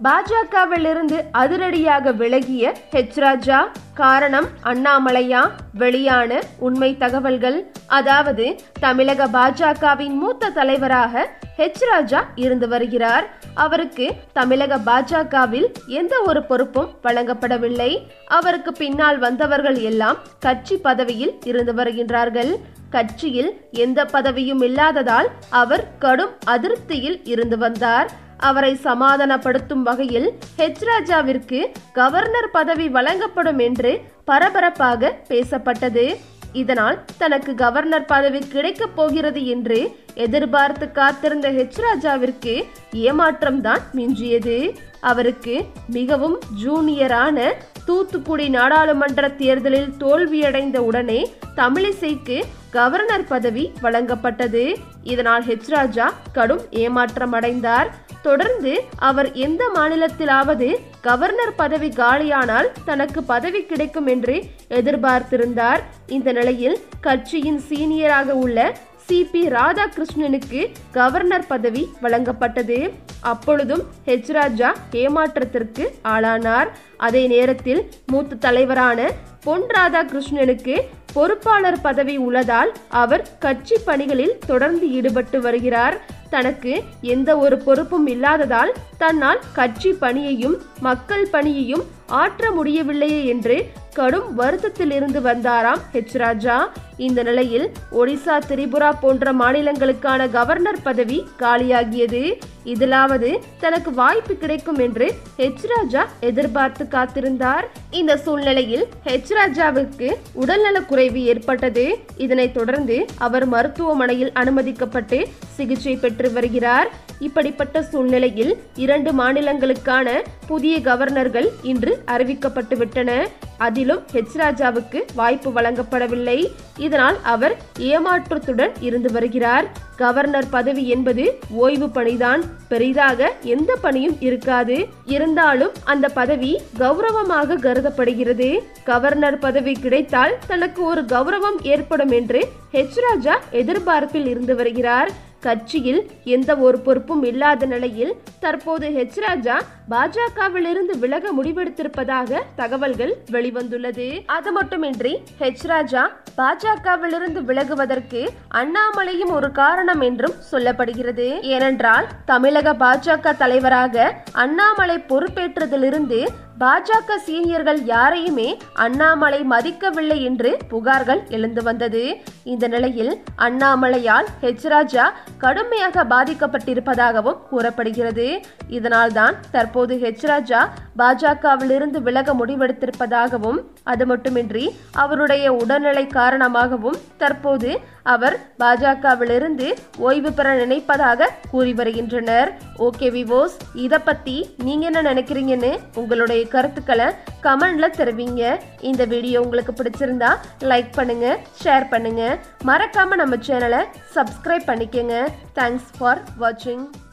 பாஜகவில் இருந்து அதிரடியாக விலகிய ஹெச் ராஜா காரணம் அண்ணாமலையா வெளியான உண்மை தகவல்கள் அதாவது தமிழக பாஜகவின் மூத்த தலைவராக ஹெச் ராஜா இருந்து வருகிறார் அவருக்கு தமிழக பாஜகவில் எந்த ஒரு பொறுப்பும் வழங்கப்படவில்லை அவருக்கு பின்னால் வந்தவர்கள் எல்லாம் கட்சி பதவியில் இருந்து வருகின்றார்கள் கட்சியில் எந்த பதவியும் இல்லாததால் அவர் கடும் அதிருப்தியில் இருந்து வந்தார் அவரை சமாதானப்படுத்தும் வகையில் ஹெச் ராஜாவிற்கு கவர்னர் பதவி வழங்கப்படும் என்று பரபரப்பாக பேசப்பட்டது இதனால் தனக்கு கவர்னர் பதவி கிடைக்கப் போகிறது என்று எதிர்பார்த்து காத்திருந்த ஹெச் ராஜாவிற்கு ஏமாற்றம் தான் மிஞ்சியது அவருக்கு மிகவும் ஜூனியரான தூத்துக்குடி நாடாளுமன்ற தேர்தலில் தோல்வியடைந்த உடனே தமிழிசைக்கு கவர்னர் பதவி வழங்கப்பட்டது இதனால் ஹெச் ராஜா கடும் ஏமாற்றம் அடைந்தார் தொடர்ந்து அவர் எந்த மாநிலத்திலாவது கவர்னர் பதவி காலியானால் தனக்கு பதவி கிடைக்கும் என்று எதிர்பார்த்திருந்தார் இந்த நிலையில் கட்சியின் சீனியராக உள்ள சிபி ராதாகிருஷ்ணனுக்கு கவர்னர் பதவி வழங்கப்பட்டது அப்பொழுதும் ஹெச் ராஜா ஏமாற்றத்திற்கு ஆளானார் அதே நேரத்தில் மூத்த தலைவரான பொன் ராதாகிருஷ்ணனுக்கு பொறுப்பாளர் பதவி உள்ளதால் அவர் கட்சி பணிகளில் தொடர்ந்து ஈடுபட்டு வருகிறார் தனக்கு எந்த ஒரு பொறுப்பும் இல்லாததால் தன்னால் கட்சி பணியையும் மக்கள் பணியையும் ஆற்ற முடியவில்லையே என்று கடும் வருத்தத்தில் இருந்து வந்தாராம் ஹெச் ராஜா இந்த நிலையில் ஒடிசா திரிபுரா போன்ற மாநிலங்களுக்கான கவர்னர் பதவி காலியாகியது இதிலாவது தனக்கு வாய்ப்பு கிடைக்கும் என்று ஹெச் ராஜா எதிர்பார்த்து காத்திருந்தார் இந்த சூழ்நிலையில் ஹெச் ராஜாவுக்கு உடல்நலக் குறைவு ஏற்பட்டது இதனைத் தொடர்ந்து அவர் மருத்துவமனையில் அனுமதிக்கப்பட்டு சிகிச்சை பெற்று வருகிறார் இப்படிப்பட்ட சூழ்நிலையில் இரண்டு மாநிலங்களுக்கான புதிய கவர்னர்கள் இன்று அறிவிக்கப்பட்டு விட்டன அதிலும் ஹெச் ராஜாவுக்கு வாய்ப்பு வழங்கப்படவில்லை இதனால் அவர் ஏமாற்றத்துடன் இருந்து வருகிறார் கவர்னர் பதவி என்பது ஓய்வு பணிதான் பெரிதாக எந்த பணியும் இருக்காது இருந்தாலும் அந்த பதவி கௌரவமாக கருதப்படுகிறது கவர்னர் பதவி கிடைத்தால் தனக்கு ஒரு கௌரவம் ஏற்படும் என்று ஹெச் ராஜா எதிர்பார்ப்பில் இருந்து வருகிறார் கட்சியில் எந்த ஒரு பொறுப்பும் இல்லாத நிலையில் தற்போது ஹெச் ராஜா பாஜகவிலிருந்து விலக முடிவெடுத்திருப்பதாக தகவல்கள் வெளிவந்துள்ளது அது மட்டுமின்றி ஹெச் ராஜா பாஜகவிலிருந்து விலகுவதற்கு அண்ணாமலையும் ஒரு காரணம் என்றும் சொல்லப்படுகிறது ஏனென்றால் தமிழக பாஜக தலைவராக அண்ணாமலை பொறுப்பேற்றதிலிருந்து பாஜக சீனியர்கள் யாரையுமே அண்ணாமலை மதிக்கவில்லை என்று புகார்கள் எழுந்து வந்தது இந்த நிலையில் அண்ணாமலையால் ஹெச் ராஜா கடுமையாக பாதிக்கப்பட்டிருப்பதாகவும் கூறப்படுகிறது இதனால்தான் தற்போது ஹெச் ராஜா பாஜகவிலிருந்து விலக முடிவெடுத்திருப்பதாகவும் அது மட்டுமின்றி அவருடைய உடல்நிலை காரணமாகவும் தற்போது அவர் பாஜகவிலிருந்து ஓய்வு பெற நினைப்பதாக கூறி வருகின்றனர் ஓகே விவோஸ் இதை பத்தி நீங்க என்ன நினைக்கிறீங்கன்னு உங்களுடைய கருத்துக்களை கமெண்ட்ல தெரிவிங்க இந்த வீடியோ உங்களுக்கு பிடிச்சிருந்தா லைக் பண்ணுங்க ஷேர் பண்ணுங்க மறக்காம நம்ம சேனலை சப்ஸ்கிரைப் பண்ணிக்கங்க தேங்க்ஸ் ஃபார் வாட்சிங்